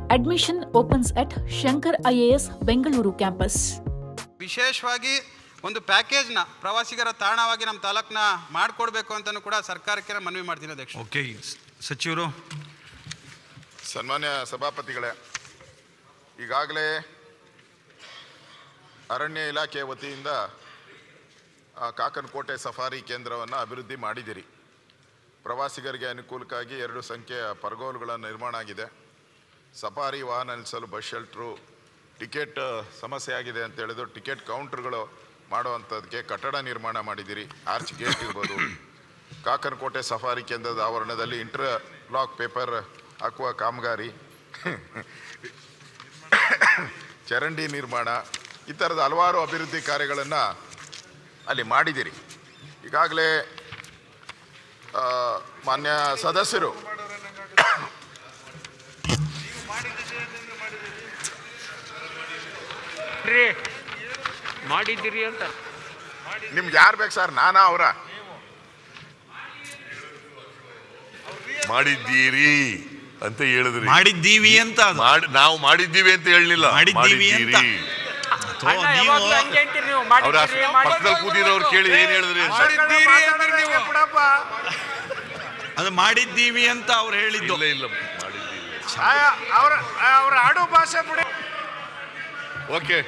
Admission opens at Shankar IAS Bengaluru campus. ವಿಶೇಷವಾಗಿ ಒಂದು ಪ್ಯಾಕೇಜ್ನ ಪ್ರವಾಸಿಗರ ತಾಣವಾಗಿ ನಮ್ಮ ತಾಲೂಕನ್ನ ಮಾಡಿಕೊಡ್ಬೇಕು ಅಂತಲೂ ಕೂಡ ಸರ್ಕಾರಕ್ಕೆ ಮನವಿ ಮಾಡ್ತೀನಿ ಅಧ್ಯಕ್ಷ ಓಕೆ ಸಚಿವರು ಸನ್ಮಾನ್ಯ ಸಭಾಪತಿಗಳೇ ಈಗಾಗಲೇ ಅರಣ್ಯ ಇಲಾಖೆ ವತಿಯಿಂದ ಆ, ಕಾಕನಕೋಟೆ ಸಫಾರಿ ಕೇಂದ್ರವನ್ನು ಅಭಿವೃದ್ಧಿ ಮಾಡಿದಿರಿ ಪ್ರವಾಸಿಗರಿಗೆ ಅನುಕೂಲಕ್ಕಾಗಿ ಎರಡು ಸಂಖ್ಯೆಯ ಪರ್ಗೋಲ್ಗಳ ನಿರ್ಮಾಣ ಆಗಿದೆ ಸಫಾರಿ ವಾಹನ ನಿಲ್ಲಿಸಲು ಬಸ್ ಶೆಲ್ಟ್ರು ಟಿಕೆಟ್ ಸಮಸ್ಯೆ ಆಗಿದೆ ಅಂತ ಹೇಳಿದ್ರು ಟಿಕೆಟ್ ಕೌಂಟರ್ಗಳು ಮಾಡುವಂಥದ್ದಕ್ಕೆ ಕಟ್ಟಡ ನಿರ್ಮಾಣ ಮಾಡಿದ್ದೀರಿ ಆರ್ಚ್ ಗೇಟ್ ಇರ್ಬೋದು ಕಾಕನಕೋಟೆ ಸಫಾರಿ ಕೇಂದ್ರದ ಆವರಣದಲ್ಲಿ ಇಂಟರ್ ಲಾಕ್ ಪೇಪರ್ ಹಾಕುವ ಕಾಮಗಾರಿ ಚರಂಡಿ ನಿರ್ಮಾಣ ಈ ಥರದ ಹಲವಾರು ಅಭಿವೃದ್ಧಿ ಕಾರ್ಯಗಳನ್ನು ಅಲ್ಲಿ ಮಾಡಿದ್ದೀರಿ ಈಗಾಗಲೇ ಆ, ಮಾನ್ಯ ಸದಸ್ಯರು ರೀ ಮಾಡಿದ್ದೀರಿ ಅಂತ ನಿಮ್ಗೆ ಯಾರು ಬೇಕು ಸರ್ ನಾನಾ ಅವರ ಮಾಡಿದ್ದೀರಿ ಅಂತ ಹೇಳಿದ್ರಿ ಮಾಡಿದ್ದೀವಿ ಅಂತ ಅದು ಮಾಡಿ ನಾವು ಮಾಡಿದ್ದೀವಿ ಅಂತ ಹೇಳಲಿಲ್ಲ ಮಾಡಿದ್ದೀವಿ ಅಂತ. ಅಥವಾ ಅಣ್ಣ ನೀವು ಯಾವಾಗ್ಲೂ ಹಂಗೆ ಅಂತೀರಿ ನೀವು ಅವ್ರ ಮಾಡಿದ್ದೀರಿ ಪಕ್ಕದಲ್ಲಿ ಕೂತಿರೋರು ಕೇಳಿ ಏನ್ ಹೇಳಿದ್ರಿ ಅಂತ ಅದು ಮಾಡಿದ್ದೀವಿ ಅಂತ ಅವ್ರು ಹೇಳಿದ್ದು ಇಲ್ಲ ಇಲ್ಲ ಮಾಡಿದ್ದೀವಿ ಅವರ ಅವರ ಆಡು ಭಾಷೆ ಬಿಡಿ ಓಕೆ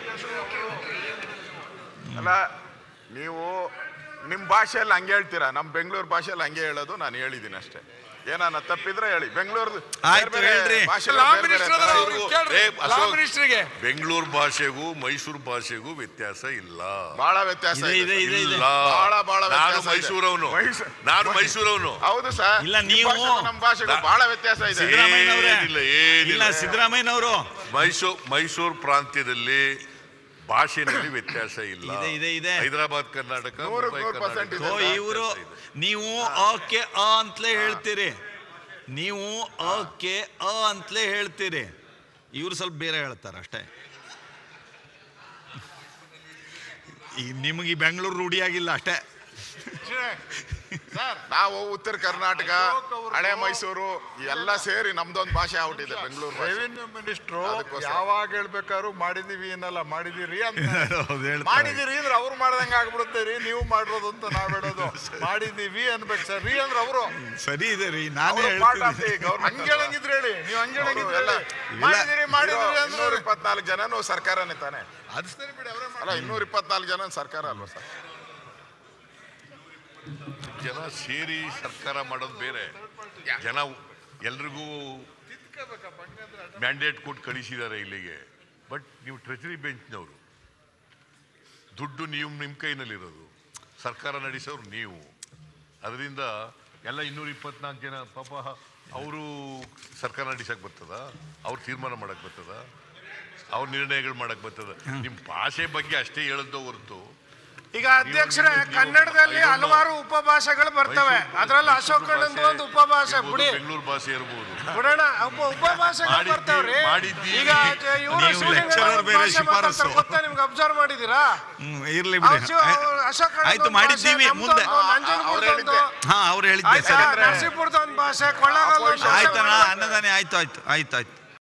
ಅಲ್ಲ ನೀವು ನಿಮ್ಮ ಭಾಷೆಯಲ್ಲಿ ಹಂಗೆ ಹೇಳ್ತೀರಾ ನಮ್ಮ ಬೆಂಗಳೂರು ಭಾಷೆಯಲ್ಲಿ ಹಂಗೆ ಹೇಳೋದು ನಾನು ಹೇಳಿದ್ದೀನಿ ಅಷ್ಟೇ ಏನಾನ ತಪ್ಪಿದ್ರೆ ಹೇಳಿ ಬೆಂಗಳೂರು ಆಯ್ತು, ಹೇಳ್ರಿ. ಮಿನಿಸ್ಟ್ರಿಗೆ ಬೆಂಗಳೂರು ಭಾಷೆಗೂ ಮೈಸೂರು ಭಾಷೆಗೂ ವ್ಯತ್ಯಾಸ ಇಲ್ಲ ಬಹಳ ವ್ಯತ್ಯಾಸ ಇದೆ, ಇದೆ, ಇದೆ, ಇದೆ. ಇಲ್ಲ ಬಹಳ ಬಹಳ ನಾನು ವ್ಯತ್ಯಾಸ ಇದೆ. ಮೈಸೂರವನು ಮೈಸೂ- ನಾನು ಮೈಸೂರವನು ಹೌದು ಸರ್ ಇಲ್ಲ, ನಿಮ್ಮ ನೀವು- ಭಾಷೆಗೂ ನಮ್ಮ ಭಾಷೆಗೂ ಬಹಳ ವ್ಯತ್ಯಾಸ ಇದೆ ಸಿದ್ದರಾಮಯ್ಯನವರೇ ಏನಿಲ್ಲ, ಏನಿಲ್ಲ. ಇಲ್ಲ ಸಿದ್ದರಾಮಯ್ಯನವರು ಮೈಸೂರು ಮೈಸೂರು ಪ್ರಾಂತ್ಯದಲ್ಲಿ ಭಾಷೆನಲ್ಲಿ ವ್ಯತ್ಯಾಸ ಇಲ್ಲ ಇದೆ, ಇದೆ, ಇದೆ. ಹೈದರಾಬಾದ್ ಕರ್ನಾಟಕ ನೂರಕ್ಕೆ ಮುಂಬೈ ನೂರು percent ಕರ್ನಾಟಕ ಇದೆ. ಸೊ ಸರ್, ಇವರು ನೀವು ಓಕೆ ಅ ಅಂತಲೇ ಹೇಳ್ತೀರಿ ನೀವು ಓಕೆ ಅ ಅಂತಲೇ ಹೇಳ್ತೀರಿ ಇವರು ಸ್ವಲ್ಪ ಬೇರೆ ಹೇಳ್ತಾರೆ ಅಷ್ಟೇ ಈ ನಿಮಗೆ ಈ ಬೆಂಗಳೂರು ರೂಢಿಯಾಗಿಲ್ಲ ಅಷ್ಟೇ ನಾವು ಉತ್ತರ ಕರ್ನಾಟಕ ಹಳೆ ಮೈಸೂರು ಎಲ್ಲ ಸೇರಿ ನಮ್ದೊಂದು ಭಾಷೆ ಆಗ್ಬಿಟ್ಟಿದೆ ಬೆಂಗಳೂರು ಭಾಷೆ ರೆವಿನ್ಯೂ ಮಿನಿಸ್ಟ್ರು ಅದಕ್ಕೋಸ್ಕರ. ಯಾವಾಗ ಹೇಳ್ಬೇಕಾದ್ರು ಮಾಡಿದೀವಿ ಅನ್ನಲ್ಲ ಮಾಡಿದಿರಿ ಅಂತ ಹೌದು ಹೇಳ್ತಾರೆ. ಮಾಡಿದಿರಿ ಅಂದ್ರೆ ಅವ್ರು ಮಾಡ್ದಂಗೆ ಆಗ್ಬಿಡುತ್ತೆ ರೀ ನೀವು ಮಾಡಿರೋದು ಅಂತ ನಾವ್ ಹೇಳೋದು ಮಾಡಿದೀವಿ ಅನ್ಬೇಕು ಸರ್ ರೀ ಅಂದ್ರೆ ಅವರು ಸರಿ ಇದೆ ರೀ ನಾನೇ ಹೇಳ್ತೀನಿ ಹಂಗೆ ಹೇಳಂಗಿದ್ರೆ ಹೇಳಿ ನೀವು ಹಂಗೆ ಹೇಳಂಗಿದ್ರೆ ಎಲ್ಲ ಹೇಳಿ ಮಾಡಿದಿರಿ ಮಾಡಿದಿರಿ ಇನ್ನೂರ ಅಂದ್ರೆ ಇಪ್ಪತ್ನಾಲ್ಕು ಜನನು ಸರ್ಕಾರನೇ ತಾನೆ ಅದು ಸರಿ ಬಿಡಿ ಅವರೇ ಅಲ್ಲ ಇನ್ನೂರ ಇಪ್ಪತ್ನಾಲ್ಕು ಜನ ಸರ್ಕಾರ ಅಲ್ವಾ ಸರ್ ಜನ ಸೇರಿ ಸರ್ಕಾರ ಮಾಡೋದು ಬೇರೆ ಜನ ಎಲ್ರಿಗೂ ಮ್ಯಾಂಡೇಟ್ ಕೊಟ್ಟು ಕಳಿಸಿದ್ದಾರೆ ಇಲ್ಲಿಗೆ ಬಟ್ ನೀವು ಟ್ರೆಜರಿ ಬೆಂಚ್ನವರು ದುಡ್ಡು ನೀವು ನಿಮ್ಮ ಕೈನಲ್ಲಿರೋದು ಸರ್ಕಾರ ನಡೆಸೋರು ನೀವು ಅದರಿಂದ ಎಲ್ಲ ಇನ್ನೂರ ಇಪ್ಪತ್ನಾಲ್ಕು ಜನ ಪಾಪ ಅವರು ಸರ್ಕಾರ ನಡೆಸಕ್ಕೆ ಬರ್ತದ ಅವ್ರು ತೀರ್ಮಾನ ಮಾಡಕ್ಕೆ ಬರ್ತದ ಅವ್ರ ನಿರ್ಣಯಗಳು ಮಾಡಕ್ಕೆ ಬರ್ತದ ನಿಮ್ಮ ಭಾಷೆ ಬಗ್ಗೆ ಅಷ್ಟೇ ಹೇಳೋದು ಹೊರತು ಈಗ ಅಧ್ಯಕ್ಷರೇ ಕನ್ನಡದಲ್ಲಿ ಹಲವಾರು ಉಪಭಾಷೆಗಳು ಬರ್ತವೆ ಅದ್ರಲ್ಲಿ ಅಶೋಕಣ್ಣಂದು ಒಂದು ಉಪಭಾಷೆ ಬಿಡಿ ಬೆಂಗಳೂರು ಭಾಷೆ ಇರ್ಬೋದು ಬಿಡೋಣ ಉಪ ಉಪಭಾಷೆಗಳು ಮಾಡಿದ್ದೀವಿ, ಬರ್ತಾವ್ರಿ ಮಾಡಿದ್ದೀವಿ. ಈಗ ಇವರು ನೀವು lecturer ಬೇರೆ ಶಿಫಾರಸು. ಗೊತ್ತಾ ನಿಮ್ಗೆ ಅಬ್ಸರ್ವ್ ಮಾಡಿದೀರಾ ಹ್ಮ್, ಇರ್ಲಿ ಬಿಡಿ ಅವ್ರು ಶಿವ- ಅವ್ರು ಅಶೋಕ್ ಅಣ್ಣಂದು ಆಯ್ತು ಒಂದು ಮಾಡಿದ್ದೀವಿ ಭಾಷೆ, ಮುಂದೆ ನಮ್ದು ಒಂದು, ನಂಜನಗೂಡ್ದು ಅವ್ರು ಒಂದು. ಹೇಳಿದ್ದೆ. ಹಾ ಅವ್ರು ಹೇಳಿದ್ದೆ ಆಯ್ತಾ ಸರಿ ನರಸೀಪುರದ ಒಂದು ಭಾಷೆ ಕೊಳ್ಳೇಗಾಲದ ಒಂದು ಭಾಷೆ ಆಯ್ತಣ್ಣ ಅನ್ನದಾನೆ ಆಯ್ತು ಆಯ್ತು ಆಯ್ತು ಆಯ್ತು